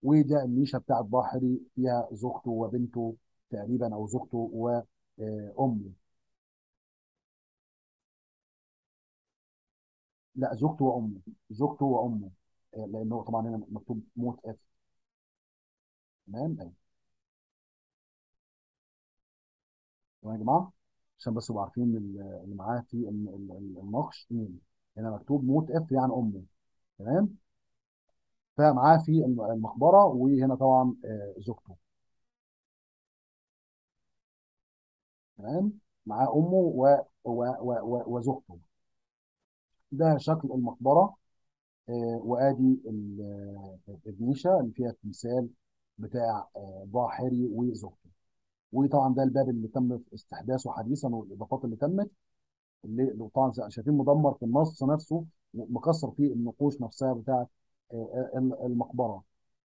وده النيشه بتاعت باحري فيها زوجته وبنته تقريبا او زوجته وامه لا زوجته وامه زوجته وامه آه، لان هو طبعا هنا مكتوب موت اف تمام أيوة. تمام يا جماعه عشان بس تبقوا عارفين ال- اللي معاه في ال- ال- ال- النقش مين هنا مكتوب موت اف يعني امه تمام فمعاه في الم- المقبره وهنا طبعا آه، زوجته تمام معاه امه و و و و وزوجته ده شكل المقبره آه، وادي ال- آه، النيشه اللي فيها التمثال بتاع آه، باحري وزوجته وطبعا ده الباب اللي تم استحداثه حديثا والاضافات اللي تمت اللي اللي طبعا شايفين مدمر في النص نفسه مكسر فيه النقوش نفسها بتاعت آه، آه، المقبره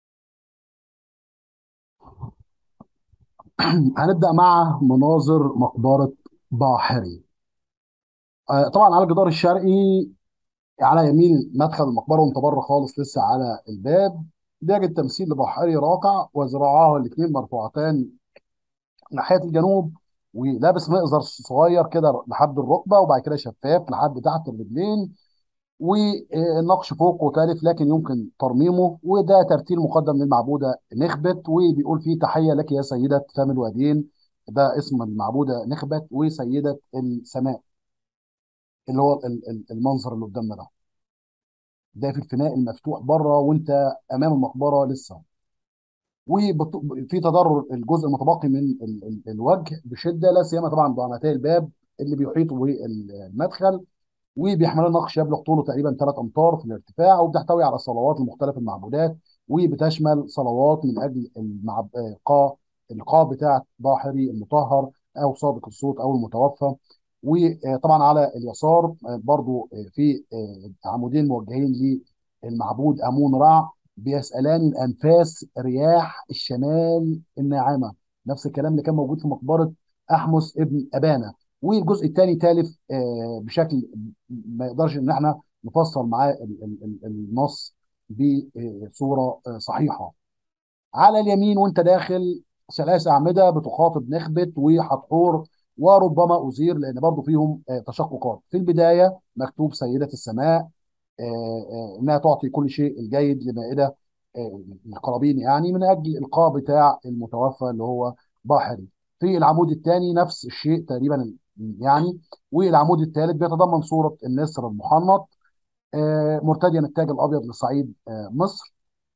هنبدا مع مناظر مقبره باحري آه، طبعا على الجدار الشرقي على يمين مدخل المقبره وانت بره خالص لسه على الباب بيجد تمثيل لبحاري راكع وذراعاه الاثنين مرفوعتان ناحيه الجنوب ولابس مئزر صغير كده لحد الركبه وبعد كده شفاف لحد تحت الرجلين والنقش فوقه تالف لكن يمكن ترميمه وده ترتيل مقدم للمعبوده نخبت وبيقول فيه تحيه لك يا سيده فم الوادين ده اسم المعبوده نخبت وسيده السماء اللي هو ال- ال- المنظر اللي قدامنا ده ده في الفناء المفتوح بره وانت امام المقبره لسه وفي تضرر الجزء المتبقي من ال- ال- الوجه بشده لا سيما طبعا ضعنتي الباب اللي بيحيطوا بالمدخل وبيحمل نقش يبلغ طوله تقريبا 3 امتار في الارتفاع وبتحتوي على الصلوات المختلف المعبودات وبتشمل صلوات من اجل المعب... القاء القاء بتاعه ضاحري المطهر او صادق الصوت او المتوفى وطبعا على اليسار برضو في عمودين موجهين للمعبود امون رع بيسالان الانفاس رياح الشمال الناعمه نفس الكلام اللي كان موجود في مقبره احمس ابن ابانا والجزء الثاني تالف آه، بشكل ما يقدرش ان احنا نفصل معاه ال- ال- ال- النص بصوره آه، صحيحه على اليمين وانت داخل ثلاث اعمده بتخاطب نخبت وحتحور وربما ازير لان برضو فيهم آه، تشققات في البدايه مكتوب سيده السماء آه، آه، انها تعطي كل شيء الجيد لمائده آه، القرابين يعني من اجل القاء بتاع المتوفى اللي هو باحري في العمود الثاني نفس الشيء تقريبا يعني والعمود الثالث بيتضمن صوره النسر المحنط آه، مرتديا التاج الابيض لصعيد آه، مصر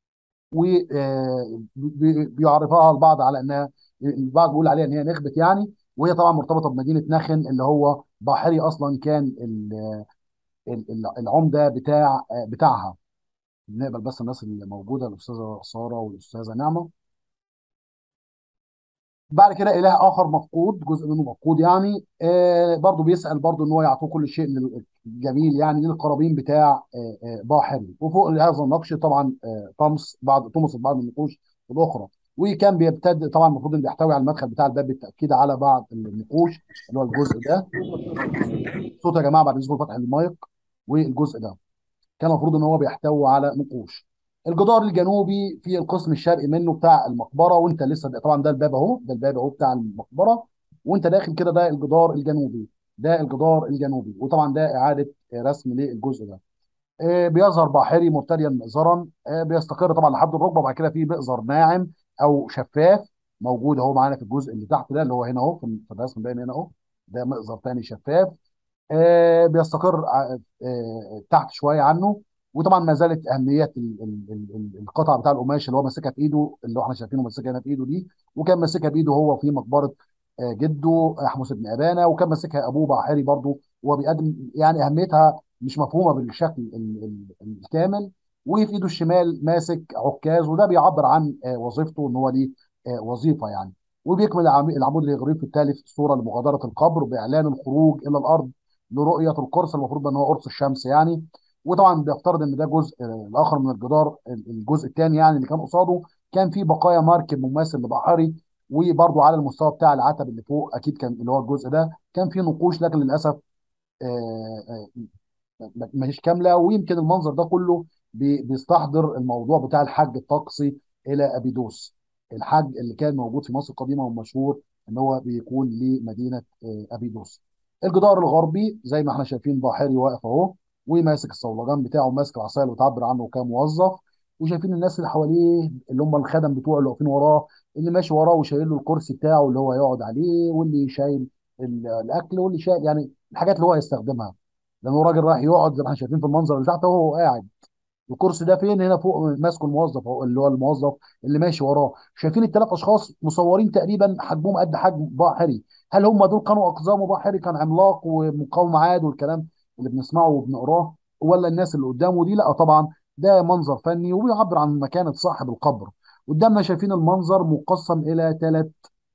وبيعرفها البعض على انها البعض بيقول عليها ان هي نخبه يعني وهي طبعا مرتبطه بمدينه نخن اللي هو باحري اصلا كان ال- ال- ال- العمده بتاع بتاعها نقبل بس الناس اللي موجوده الاستاذه ساره والاستاذه نعمه بعد كده اله اخر مفقود جزء منه مفقود يعني آه برضه بيسال برضه ان هو يعطوه كل شيء من الجميل يعني للقرابين بتاع آه آه باحري وفوق هذا النقش طبعا آه طمس بعض طمس بعض النقوش الاخرى وكان بيبتدئ طبعا المفروض انه بيحتوي على المدخل بتاع الباب بالتاكيد على بعض النقوش اللي هو الجزء ده صوت يا جماعه بعد اذنكم فتح المايك والجزء ده كان المفروض ان هو بيحتوي على نقوش الجدار الجنوبي في القسم الشرقي منه بتاع المقبره وانت لسه ده طبعا ده الباب اهو ده الباب اهو بتاع المقبره وانت داخل كده ده الجدار الجنوبي ده الجدار الجنوبي وطبعا ده اعاده رسم للجزء ده آه، بيظهر باحري مرتديا مئزرا آه، بيستقر طبعا لحد الركبه وبعد كده في مئزر ناعم او شفاف موجود اهو معانا في الجزء اللي تحت ده اللي هو هنا اهو في في الرسم باين هنا اهو ده مئزر تاني شفاف آه، بيستقر ع- آه، تحت شويه عنه وطبعا ما زالت اهميه ال- ال- ال- ال- القطع بتاع القماش اللي هو ماسكها في ايده اللي هو احنا شايفينه ماسكها هنا في ايده دي وكان ماسكها بايده هو في مقبره آه، جده احمس بن ابانا وكان ماسكها ابوه باحري برضه وهو بيقدم يعني اهميتها مش مفهومه بالشكل ال- ال- الكامل وفي ايده الشمال ماسك عكاز وده بيعبر عن آه، وظيفته ان هو ليه آه، وظيفه يعني وبيكمل العم- العمود الإغريقي الثالث صوره لمغادره القبر باعلان الخروج الى الارض لرؤيه القرص المفروض ان هو قرص الشمس يعني وطبعا بيفترض ان ده جزء آه، الاخر من الجدار الجزء الثاني يعني اللي كان قصاده كان في بقايا مركب مماثل لبحري وبرضه على المستوى بتاع العتب اللي فوق اكيد كان اللي هو الجزء ده كان في نقوش لكن للاسف آه، آه، مش كامله ويمكن المنظر ده كله بي- بيستحضر الموضوع بتاع الحج الطقسي الى ابيدوس الحج اللي كان موجود في مصر القديمه ومشهور ان هو بيكون لمدينه آه، ابيدوس الجدار الغربي زي ما احنا شايفين ضاحري واقف اهو وماسك الصولجان بتاعه ماسك العصايه اللي بتعبر عنه كموظف وشايفين الناس اللي حواليه اللي هم الخدم بتوعه اللي واقفين وراه اللي ماشي وراه وشايل له الكرسي بتاعه اللي هو يقعد عليه واللي شايل ال- الاكل واللي شايل يعني الحاجات اللي هو هيستخدمها لانه راجل رايح يقعد زي ما احنا شايفين في المنظر اللي تحت وهو قاعد الكرسي ده فين هنا فوق ماسكه الموظف أهو، اللي هو الموظف اللي ماشي وراه شايفين الثلاث اشخاص مصورين تقريبا حجمهم قد حجم بحري هل هم دول كانوا اقزام بحري كان عملاق ومقاومه عاد والكلام اللي بنسمعه وبنقراه ولا الناس اللي قدامه دي لا طبعا ده منظر فني وبيعبر عن مكانه صاحب القبر قدامنا شايفين المنظر مقسم الى ثلاث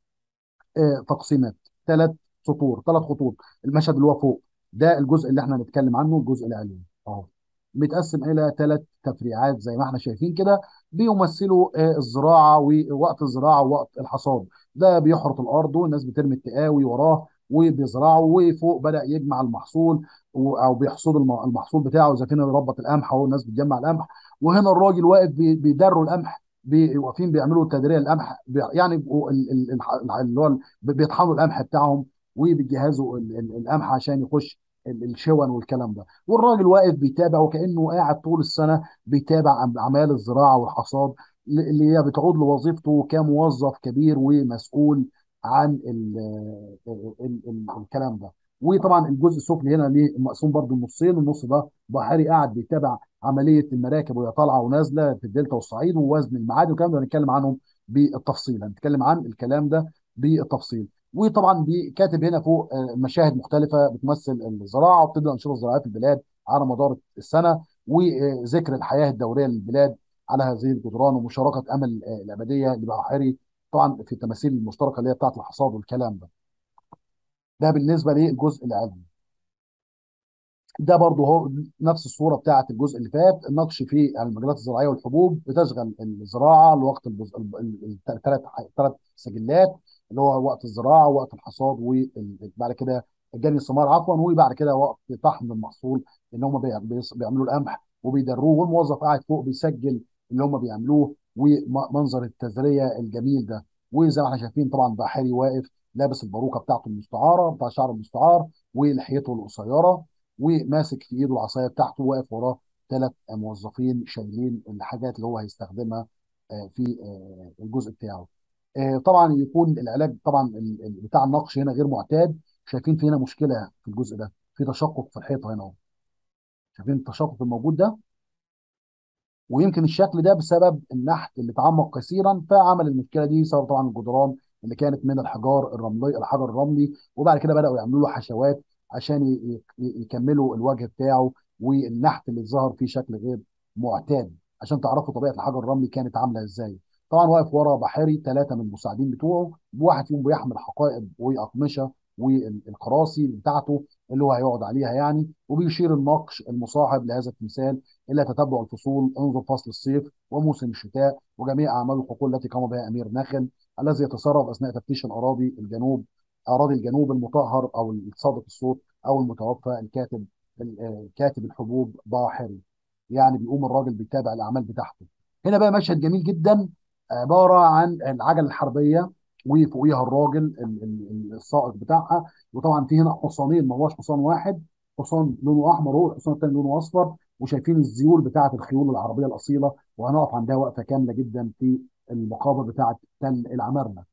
آه، تقسيمات ثلاث سطور ثلاث خطوط المشهد اللي هو فوق ده الجزء اللي احنا هنتكلم عنه الجزء العلوي اهو متقسم الى ثلاث تفريعات زي ما احنا شايفين كده بيمثلوا آه، الزراعه ووقت الزراعه ووقت الحصاد ده بيحرث الارض والناس بترمي التقاوي وراه وبيزرعوا وفوق بدأ يجمع المحصول و- او بيحصد الم- المحصول بتاعه اذا كان يربط القمح اهو الناس بتجمع القمح وهنا الراجل واقف بي- بيدروا القمح بي- واقفين بيعملوا تدرية القمح بي- يعني بيبقوا ال- ال- الح- اللي هو ال- بيطحنوا القمح بتاعهم وبيجهزوا ال- ال- القمح عشان يخش ال- الشون والكلام ده والراجل واقف بيتابع وكأنه قاعد طول السنة بيتابع عم- أعمال الزراعة والحصاد اللي هي بتعود لوظيفته كموظف كبير ومسؤول عن ال ال ال ال الكلام ده وطبعا الجزء السفلي هنا ليه مقسوم برضو نصين النص ده بحري قاعد بيتابع عمليه المراكب وهي طالعه ونازله في الدلتا والصعيد ووزن المعادن والكلام ده هنتكلم عنهم بالتفصيل هنتكلم عن الكلام ده بالتفصيل وطبعا بي- كاتب هنا فوق آه، مشاهد مختلفه بتمثل الزراعه وبتبدا الانشطه الزراعيه في البلاد على مدار السنه وذكر الحياه الدوريه للبلاد على هذه الجدران ومشاركه امل آه، الابديه لبحري طبعا في التماثيل المشتركه اللي هي بتاعت الحصاد والكلام ده ده بالنسبه للجزء العلمي ده برضه هو نفس الصوره بتاعت الجزء اللي فات النقش في المجالات الزراعيه والحبوب بتشغل الزراعه لوقت الثلاث ثلاث سجلات اللي هو وقت الزراعه ووقت الحصاد وبعد كده جني الثمار عفوا وبعد كده وقت طحن المحصول ان هم بيع- بيص- بيعملوا القمح وبيدروه والموظف قاعد فوق بيسجل اللي هم بيعملوه ومنظر التزريه الجميل ده وزي ما احنا شايفين طبعا بحري واقف لابس الباروكه بتاعته المستعاره بتاع شعر المستعار ولحيته القصيره وماسك في ايده العصايه بتاعته واقف وراه ثلاث موظفين شايلين الحاجات اللي هو هيستخدمها آه، في آه، الجزء بتاعه آه، طبعا يكون العلاج طبعا ال- ال- بتاع النقش هنا غير معتاد شايفين في هنا مشكله في الجزء ده في تشقق في الحيطه هنا اهو شايفين التشقق الموجود ده ويمكن الشكل ده بسبب النحت اللي تعمق كثيرا فعمل المشكله دي بسبب طبعا الجدران اللي كانت من الحجار الرملي الحجر الرملي وبعد كده بداوا يعملوا له حشوات عشان ي- ي- يكملوا الوجه بتاعه والنحت اللي ظهر فيه شكل غير معتاد عشان تعرفوا طبيعه الحجر الرملي كانت عامله ازاي طبعا واقف ورا بحري ثلاثه من المساعدين بتوعه واحد فيهم بيحمل حقائب واقمشه والكراسي بتاعته اللي هو هيقعد عليها يعني وبيشير النقش المصاحب لهذا التمثال إلا تتبع الفصول انظر فصل الصيف وموسم الشتاء وجميع أعمال الحقول التي قام بها أمير ناخل الذي يتصرف أثناء تفتيش الأراضي الجنوب أراضي الجنوب المطهر أو الصادق الصوت أو المتوفى الكاتب ال- كاتب الحبوب باحري يعني بيقوم الراجل بيتابع الأعمال بتاعته هنا بقى مشهد جميل جدا عبارة عن العجلة الحربية وفوقيها الراجل ال- ال- السائق بتاعها وطبعا في هنا حصانين ما هوش حصان واحد حصان لونه احمر هو الحصان الثاني لونه اصفر وشايفين الذيول بتاعه الخيول العربيه الاصيله وهنقف عندها وقفه كامله جدا في المقابر بتاعه تل العمارنه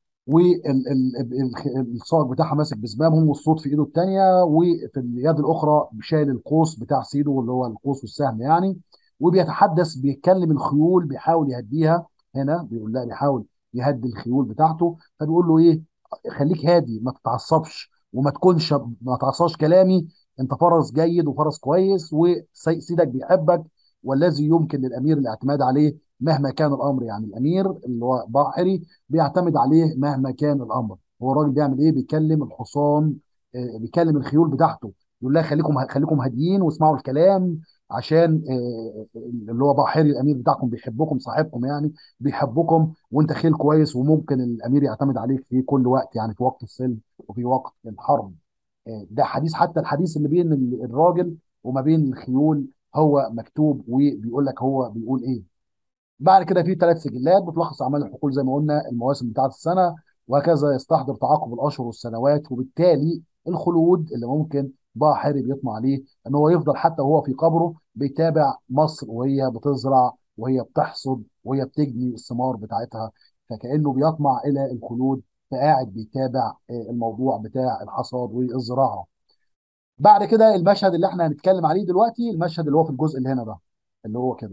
والصاج بتاعها ماسك بزمامهم والصوت في ايده الثانيه وفي اليد الاخرى شايل القوس بتاع سيده اللي هو القوس والسهم يعني وبيتحدث بيتكلم الخيول بيحاول يهديها هنا بيقول لا بيحاول يهدي الخيول بتاعته فبيقول له ايه خليك هادي ما تتعصبش وما تكونش ما تعصاش كلامي انت فرس جيد وفرس كويس وسيدك بيحبك والذي يمكن للامير الاعتماد عليه مهما كان الامر يعني الامير اللي هو باحري بيعتمد عليه مهما كان الامر هو الراجل بيعمل ايه بيكلم الحصان آه، بيكلم الخيول بتاعته يقول لها خليكم خليكم هاديين واسمعوا الكلام عشان آه، اللي هو باحري الامير بتاعكم بيحبكم صاحبكم يعني بيحبكم وانت خيل كويس وممكن الامير يعتمد عليك في كل وقت يعني في وقت السلم وفي وقت الحرب آه، ده حديث حتى الحديث اللي بين ال- الراجل وما بين الخيول هو مكتوب وبيقول لك هو بيقول ايه بعد كده في ثلاث سجلات بتلخص اعمال الحقول زي ما قلنا المواسم بتاعه السنه وهكذا يستحضر تعاقب الاشهر والسنوات وبالتالي الخلود اللي ممكن ضاع حارب يطمع عليه ان هو يفضل حتى وهو في قبره بيتابع مصر وهي بتزرع وهي بتحصد وهي بتجني الثمار بتاعتها فكانه بيطمع الى الخلود فقاعد بيتابع آه، الموضوع بتاع الحصاد والزراعه بعد كده المشهد اللي احنا هنتكلم عليه دلوقتي المشهد اللي هو في الجزء اللي هنا ده اللي هو كده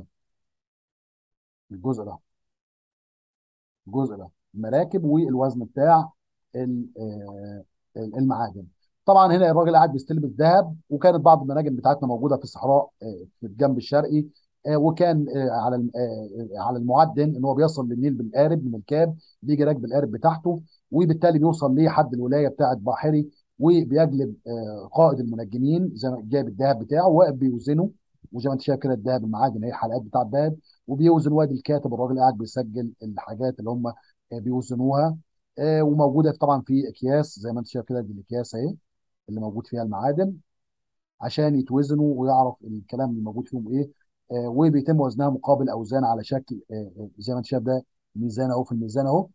الجزء ده الجزء ده المراكب والوزن بتاع ال- آه، المعادن طبعا هنا الراجل قاعد بيستلم الذهب وكانت بعض المناجم بتاعتنا موجوده في الصحراء آه، في الجنب الشرقي آه، وكان آه، على الم- آه، آه، على المعدن ان هو بيصل للنيل بالقارب من الكاب بيجي راكب القارب بتاعته وبالتالي بيوصل لحد الولايه بتاعه بحري وبيجلب آه، قائد المنجمين زي ما جايب الذهب بتاعه واقف بيوزنه وزي ما انت شايف كده الذهب المعادن هي الحلقات بتاع الذهب وبيوزن وادي الكاتب الراجل قاعد بيسجل الحاجات اللي هم آه، بيوزنوها آه، وموجوده طبعا في اكياس زي ما انت شايف كده دي الاكياس اهي اللي موجود فيها المعادن عشان يتوزنوا ويعرف الكلام اللي موجود فيهم ايه آه، وبيتم وزنها مقابل اوزان على شكل آه، آه، زي ما انت شايف ده ميزان اهو في الميزان اهو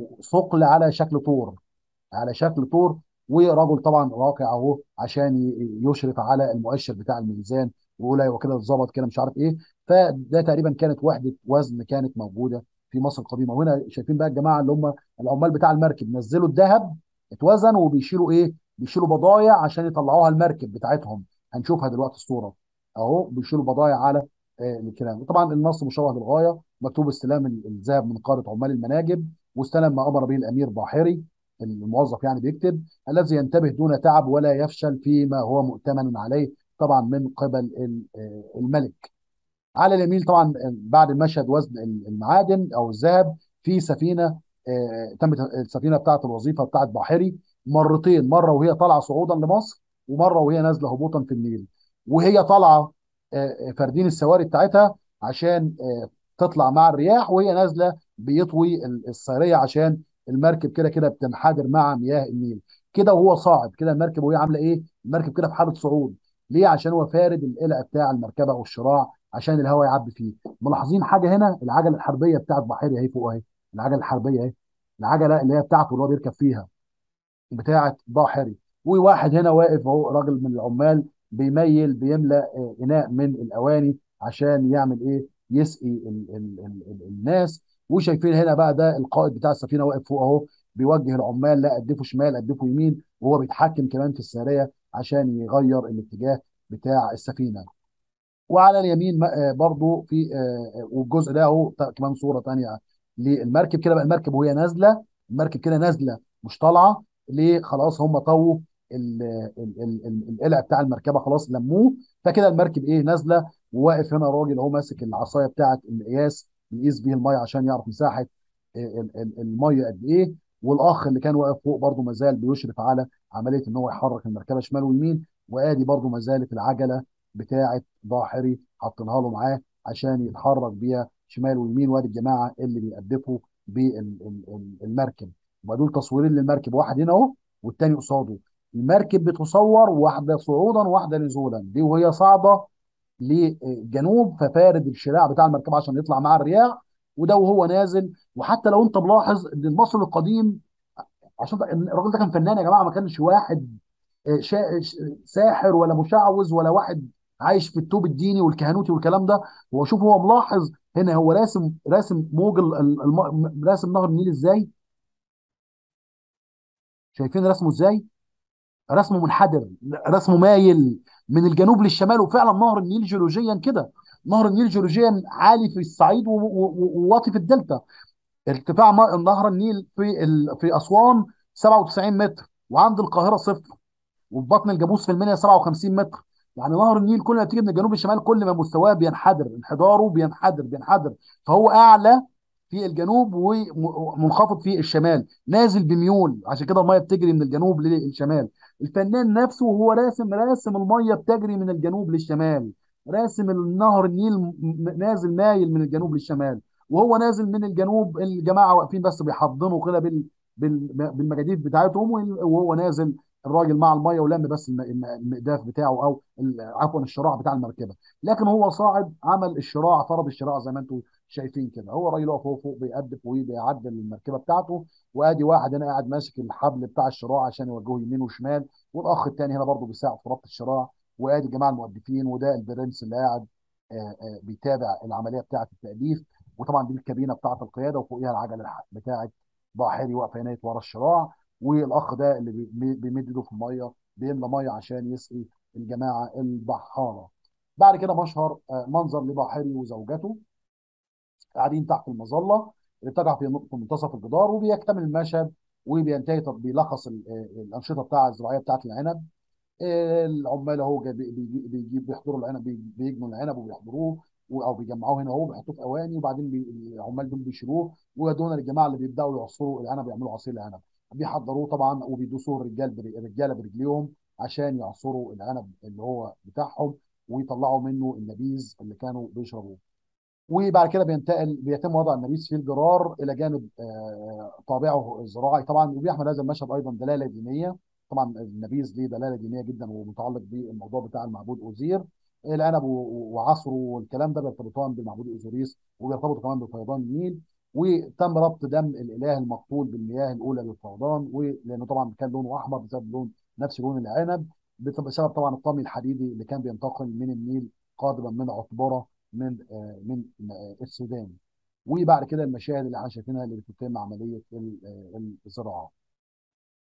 ثقل على شكل طور على شكل طور ورجل طبعا واقع اهو عشان ي- يشرف على المؤشر بتاع الميزان ويقول ايوه كده اتظبط كده مش عارف ايه فده تقريبا كانت وحده وزن كانت موجوده في مصر القديمه وهنا شايفين بقى الجماعه اللي هم العمال بتاع المركب نزلوا الذهب اتوزن وبيشيلوا ايه بيشيلوا بضايع عشان يطلعوها المركب بتاعتهم هنشوفها دلوقتي الصوره اهو بيشيلوا بضايع على آه، الكلام طبعا النص مشوه للغايه مكتوب استلام ال- الذهب من قاده عمال المناجم واستلم ما امر به الامير باحري الموظف يعني بيكتب الذي ينتبه دون تعب ولا يفشل فيما هو مؤتمن عليه طبعا من قبل ال- آه، الملك على اليمين طبعا بعد المشهد وزن المعادن او الذهب في سفينه آه، تمت السفينه بتاعه الوظيفه بتاعه بحيري مرتين مره وهي طالعه صعودا لمصر ومره وهي نازله هبوطا في النيل وهي طالعه آه، فاردين السواري بتاعتها عشان آه، تطلع مع الرياح وهي نازله بيطوي ال- السيريه عشان المركب كده كده بتنحدر مع مياه النيل كده وهو صاعد كده المركب وهي عامله ايه المركب كده في حاله صعود ليه عشان هو فارد القلع بتاع المركبه او الشراع عشان الهواء يعبي فيه ملاحظين حاجه هنا العجله الحربيه بتاعت بحيري اهي فوق اهي العجله الحربيه اهي العجله اللي هي بتاعته اللي هو بيركب فيها بتاعه ضاحري وواحد هنا واقف اهو راجل من العمال بيميل بيملى آه، اناء من الاواني عشان يعمل ايه يسقي ال ال ال ال الناس وشايفين هنا بقى ده القائد بتاع السفينه واقف فوق اهو بيوجه العمال لا ادفوا شمال ادفوا يمين وهو بيتحكم كمان في الساريه عشان يغير الاتجاه بتاع السفينه وعلى اليمين م- آه، برضو في آه، آه، والجزء ده اهو ت- كمان صوره تانيه للمركب كده بقى المركب وهي نازله المركب كده نازله مش طالعه ليه خلاص هم طووا ال- ال- ال- ال- القلع بتاع المركبه خلاص لموه فكده المركب ايه نازله وواقف هنا راجل اهو ماسك العصايه بتاعه المقياس يقيس بيه الميه عشان يعرف مساحه ال- ال- الميه قد ايه والاخ اللي كان واقف فوق برضو مازال بيشرف على عمليه ان هو يحرك المركبه شمال ويمين وادي برضو ما زالت العجله بتاعه ضاحري حاطينها له معاه عشان يتحرك بيها شمال ويمين وادي الجماعه اللي بيأدفوا بالمركب وبقى دول تصويرين للمركب واحد هنا اهو والتاني قصاده المركب بتصور واحده صعودا وواحده نزولا دي وهي صاعده للجنوب ففارد الشراع بتاع المركبه عشان يطلع مع الرياح وده وهو نازل وحتى لو انت ملاحظ ان المصري القديم عشان ده- الراجل ده كان فنان يا جماعه ما كانش واحد آه، شا- ش- ساحر ولا مشعوذ ولا واحد عايش في التوب الديني والكهنوتي والكلام ده هو شوف هو ملاحظ هنا هو راسم راسم موج ال- ال- الم- راسم نهر النيل ازاي شايفين رسمه ازاي رسمه منحدر رسمه مايل من الجنوب للشمال وفعلا نهر النيل جيولوجيا كده نهر النيل جيولوجيا عالي في الصعيد و- و- و- وواطي في الدلتا ارتفاع م- نهر النيل في ال... في اسوان 97 متر وعند القاهره صفر وفي بطن الجاموس في المنيا 57 متر يعني نهر النيل كل ما تيجي من الجنوب للشمال كل ما مستواه بينحدر انحداره بينحدر بينحدر فهو اعلى في الجنوب ومنخفض في الشمال نازل بميول عشان كده الميه بتجري من الجنوب للشمال الفنان نفسه وهو راسم راسم الميه بتجري من الجنوب للشمال راسم النهر النيل م- م- نازل مايل من الجنوب للشمال وهو نازل من الجنوب الجماعه واقفين بس بيحضنوا كده بال بال- بالمجاديف بتاعتهم وهو نازل الراجل مع الميه ولم بس الم- الم- المقداف بتاعه او ال- عفوا الشراع بتاع المركبه لكن هو صاعد عمل الشراع فرض الشراع زي ما انتم شايفين كده هو الراجل واقف فوق فوق بيقدف وبيعدل المركبه بتاعته وادي واحد هنا قاعد ماسك الحبل بتاع الشراع عشان يوجهه يمين وشمال والاخ التاني هنا برضه بيساعد في ربط الشراع وادي جماعه المؤدفين وده البرنس اللي قاعد آه، آه، بيتابع العمليه بتاعه التأليف وطبعا دي الكابينه بتاعه القياده وفوقيها العجله الح- بتاعه ضاحري واقفه هنا ورا الشراع والاخ ده اللي بي- بيمد ايده في الميه بيملى ميه عشان يسقي الجماعه البحاره بعد كده مشهر آه، منظر لضاحري وزوجته قاعدين تحت المظله اللي بتقع في في منتصف الجدار وبيكتمل المشهد وبينتهي طب بيلخص ال- آه، الانشطه بتاع الزراعيه بتاعت العنب العمال اهو جاي- بي- بي- بيجيب بيحضروا العنب بي- بيجنوا العنب وبيحضروه و- او بيجمعوه هنا اهو بيحطوه في اواني وبعدين بي- العمال دول بيشيلوه ويدونا للجماعه اللي بيبداوا يعصروا العنب يعملوا عصير العنب بيحضروه طبعا وبيدوسوه الرجال بر- الرجاله برجليهم عشان يعصروا العنب اللي هو بتاعهم ويطلعوا منه النبيذ اللي كانوا بيشربوه وبعد كده بينتقل بيتم وضع النبيذ في الجرار الى جانب آه، طابعه الزراعي طبعا وبيحمل هذا المشهد ايضا دلاله دينيه طبعا النبيذ ليه دلاله دينيه جدا ومتعلق بالموضوع بتاع المعبود اوزير العنب و- وعصره والكلام ده بيرتبطان بالمعبود اوزوريس وبيرتبطوا كمان بفيضان النيل وتم ربط دم الاله المقتول بالمياه الاولى للفيضان ولانه طبعا كان لونه احمر بسبب لون نفس لون العنب بسبب طبعا الطمي الحديدي اللي كان بينتقل من النيل قادما من عطبره من آه، من آه، السودان وبعد كده المشاهد اللي احنا شايفينها اللي بتتم عمليه ال- آه، الزراعه